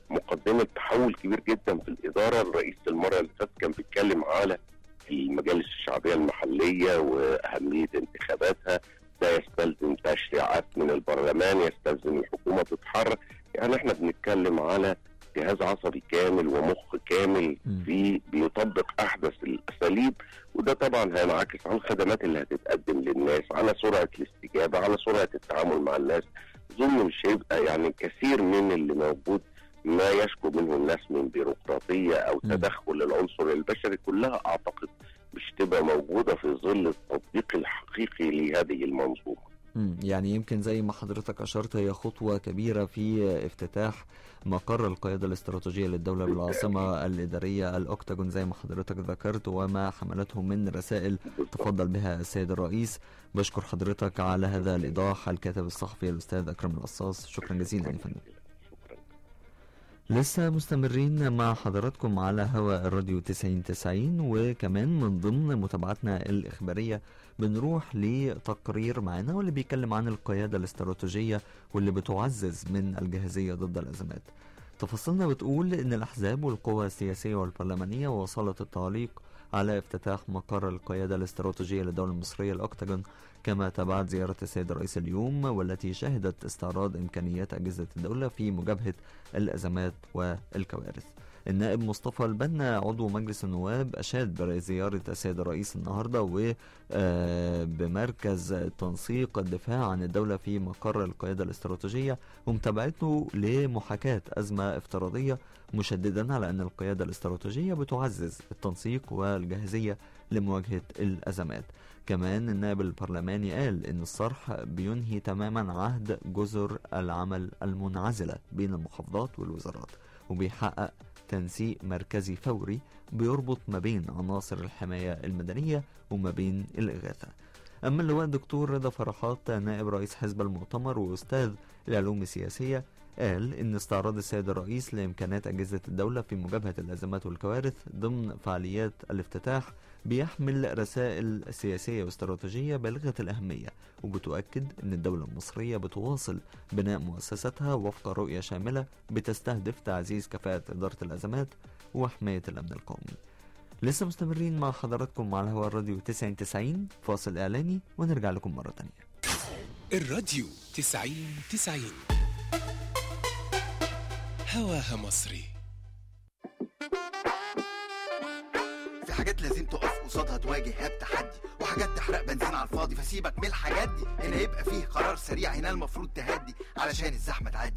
مقدمه تحول كبير جدا في الاداره الرئيس المره اللي فاتت كان بيتكلم على المجالس الشعبيه المحليه واهميه انتخاباتها ده يستلزم تشريعات من البرلمان يستلزم الحكومه تتحرك يعني احنا بنتكلم على جهاز عصبي كامل ومخ كامل مم. في بيطبق احدث الاساليب وده طبعا هينعكس على الخدمات اللي هتتقدم للناس على سرعه الاستجابه على سرعه التعامل مع الناس اظن مش هيبقى يعني كثير من اللي موجود ما يشكو منه الناس من بيروقراطيه او مم. تدخل العنصر البشري كلها اعتقد مش تبقى موجوده في ظل التطبيق الحقيقي لهذه المنظومه مم. يعني يمكن زي ما حضرتك أشرت هي خطوة كبيرة في افتتاح مقر القيادة الاستراتيجية للدولة بالعاصمة الإدارية الأكتاجون زي ما حضرتك ذكرت وما حملته من رسائل تفضل بها السيد الرئيس بشكر حضرتك على هذا الإيضاح الكاتب الصحفي الأستاذ أكرم القصاص شكرا جزيلا يا فندم شكرا لسه مستمرين مع حضراتكم على هواء الراديو 9090 وكمان من ضمن متابعتنا الإخبارية بنروح لتقرير معانا واللي بيتكلم عن القيادة الاستراتيجية واللي بتعزز من الجاهزية ضد الأزمات تفاصيلنا بتقول إن الأحزاب والقوى السياسية والبرلمانية وصلت التعليق على افتتاح مقر القيادة الاستراتيجية للدولة المصرية الأكتاجون كما تبعت زيارة السيد الرئيس اليوم والتي شهدت استعراض إمكانيات أجهزة الدولة في مجابهة الأزمات والكوارث النائب مصطفى البنا عضو مجلس النواب أشاد بزيارة السيد الرئيس النهاردة وبمركز تنسيق الدفاع عن الدولة في مقر القيادة الاستراتيجية ومتابعته لمحاكاة أزمة افتراضية مشددا على أن القيادة الاستراتيجية بتعزز التنسيق والجاهزية لمواجهة الأزمات كمان النائب البرلماني قال ان الصرح بينهي تماما عهد جزر العمل المنعزله بين المحافظات والوزارات وبيحقق تنسيق مركزي فوري بيربط ما بين عناصر الحمايه المدنيه وما بين الاغاثه اما اللواء الدكتور رضا فرحات نائب رئيس حزب المؤتمر واستاذ العلوم السياسيه قال إن استعراض السيد الرئيس لإمكانات أجهزة الدولة في مجابهة الأزمات والكوارث ضمن فعاليات الافتتاح بيحمل رسائل سياسية واستراتيجية بالغة الأهمية وبتؤكد أن الدولة المصرية بتواصل بناء مؤسساتها وفق رؤية شاملة بتستهدف تعزيز كفاءة إدارة الأزمات وحماية الأمن القومي لسه مستمرين مع حضراتكم على هوا الراديو 9090 فاصل إعلاني ونرجع لكم مرة تانية الراديو 90 90 هواها مصري في حاجات لازم تقف قصادها تواجهها بتحدي وحاجات تحرق بنزين على الفاضي فسيبك من الحاجات دي هنا يبقى فيه قرار سريع هنا المفروض تهدي علشان الزحمه تعدي